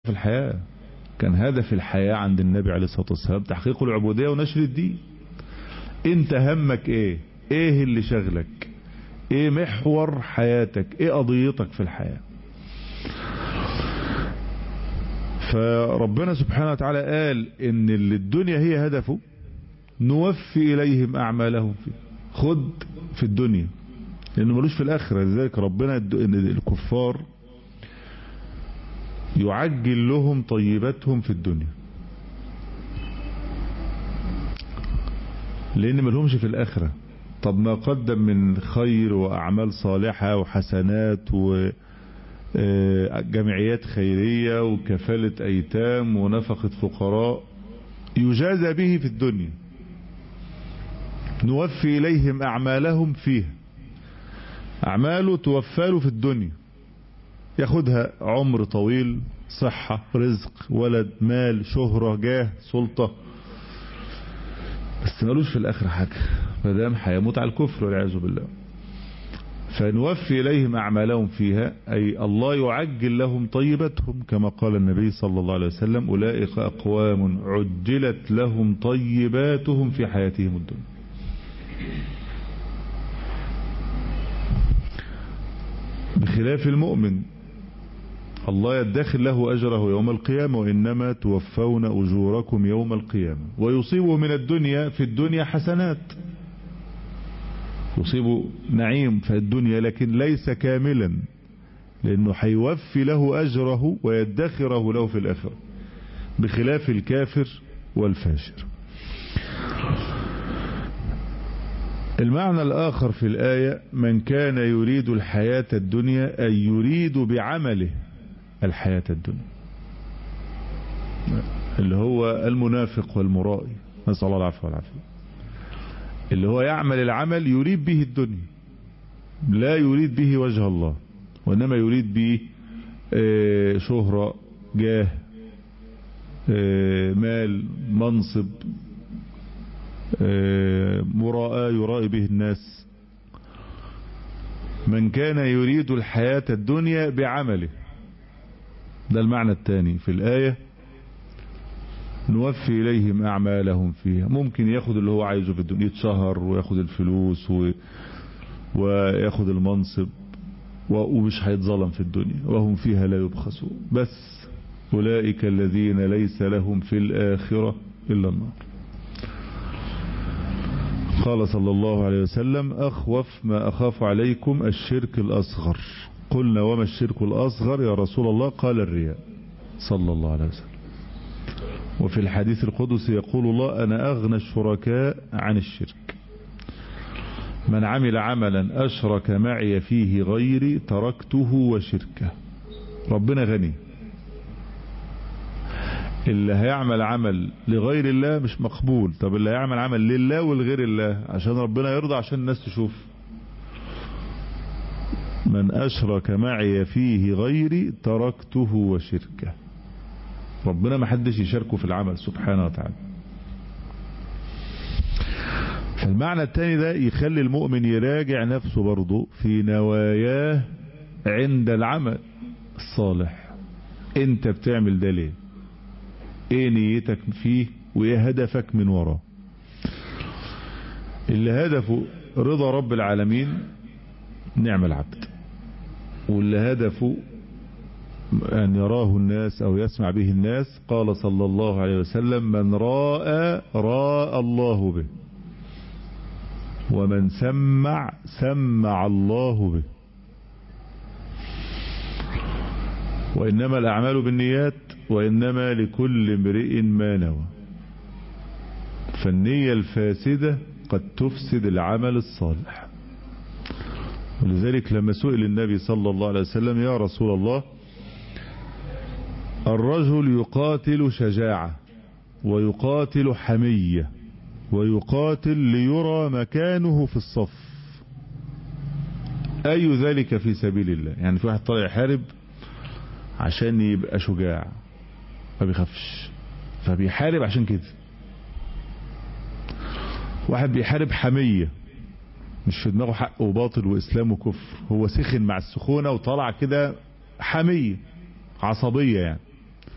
في الحياة كان هدف الحياة عند النبي عليه الصلاة والسلام تحقيق العبودية ونشر الدين انت همك ايه ايه اللي شغلك ايه محور حياتك ايه قضيتك في الحياة فربنا سبحانه وتعالى قال ان اللي الدنيا هي هدفه نوفي اليهم اعمالهم فيه خد في الدنيا لانه ملوش في الاخرة لذلك ربنا الكفار يعجل لهم طيباتهم في الدنيا لان ملهمش في الاخرة طب ما قدم من خير واعمال صالحة وحسنات وجمعيات خيرية وكفالة ايتام ونفقة فقراء يجازى به في الدنيا نوفي اليهم اعمالهم فيها اعماله توفاله في الدنيا ياخدها عمر طويل صحة رزق ولد مال شهرة جاه سلطة بس مالوش في الاخر حاجة مدام هيموت على الكفر والعياذ بالله فنوفي إليهم أعمالهم فيها أي الله يعجل لهم طيبتهم كما قال النبي صلى الله عليه وسلم أولئك أقوام عجلت لهم طيباتهم في حياتهم الدنيا بخلاف المؤمن الله يدخل له أجره يوم القيامة وإنما توفون أجوركم يوم القيامة ويصيبه من الدنيا في الدنيا حسنات يصيب نعيم في الدنيا لكن ليس كاملا لأنه حيوفي له أجره ويدخره له في الآخرة بخلاف الكافر والفاجر المعنى الآخر في الآية من كان يريد الحياة الدنيا أي يريد بعمله الحياة الدنيا اللي هو المنافق والمرائي نسأل الله العفو والعافية اللي هو يعمل العمل يريد به الدنيا لا يريد به وجه الله وإنما يريد به شهرة جاه مال منصب مراءة يرائي به الناس من كان يريد الحياة الدنيا بعمله ده المعنى الثاني في الآية نوفي إليهم أعمالهم فيها ممكن ياخد اللي هو عايزه في الدنيا يتشهر وياخد الفلوس و... وياخد المنصب ومش هيتظلم في الدنيا وهم فيها لا يبخسون بس أولئك الذين ليس لهم في الآخرة إلا النار قال صلى الله عليه وسلم أخوف ما أخاف عليكم الشرك الأصغر قلنا وما الشرك الأصغر يا رسول الله قال الرياء صلى الله عليه وسلم وفي الحديث القدسي يقول الله أنا أغنى الشركاء عن الشرك من عمل عملا أشرك معي فيه غيري تركته وشركه ربنا غني اللي هيعمل عمل لغير الله مش مقبول طب اللي هيعمل عمل لله ولغير الله عشان ربنا يرضى عشان الناس تشوف من أشرك معي فيه غيري تركته وشركه ربنا ما حدش يشاركه في العمل سبحانه وتعالى فالمعنى الثاني ده يخلي المؤمن يراجع نفسه برضه في نواياه عند العمل الصالح انت بتعمل ده ليه ايه نيتك فيه وايه هدفك من وراه اللي هدفه رضا رب العالمين نعم العبد واللي هدفه أن يراه الناس أو يسمع به الناس قال صلى الله عليه وسلم من راى راى الله به ومن سمع سمع الله به وإنما الأعمال بالنيات وإنما لكل امرئ ما نوى فالنية الفاسدة قد تفسد العمل الصالح ولذلك لما سئل النبي صلى الله عليه وسلم يا رسول الله الرجل يقاتل شجاعة ويقاتل حمية ويقاتل ليرى مكانه في الصف أي ذلك في سبيل الله يعني في واحد طالع يحارب عشان يبقى شجاع ما بيخافش فبيحارب عشان كده واحد بيحارب حمية مش في دماغه حق وباطل وإسلام وكفر هو سخن مع السخونة وطلع كده حمية عصبية يعني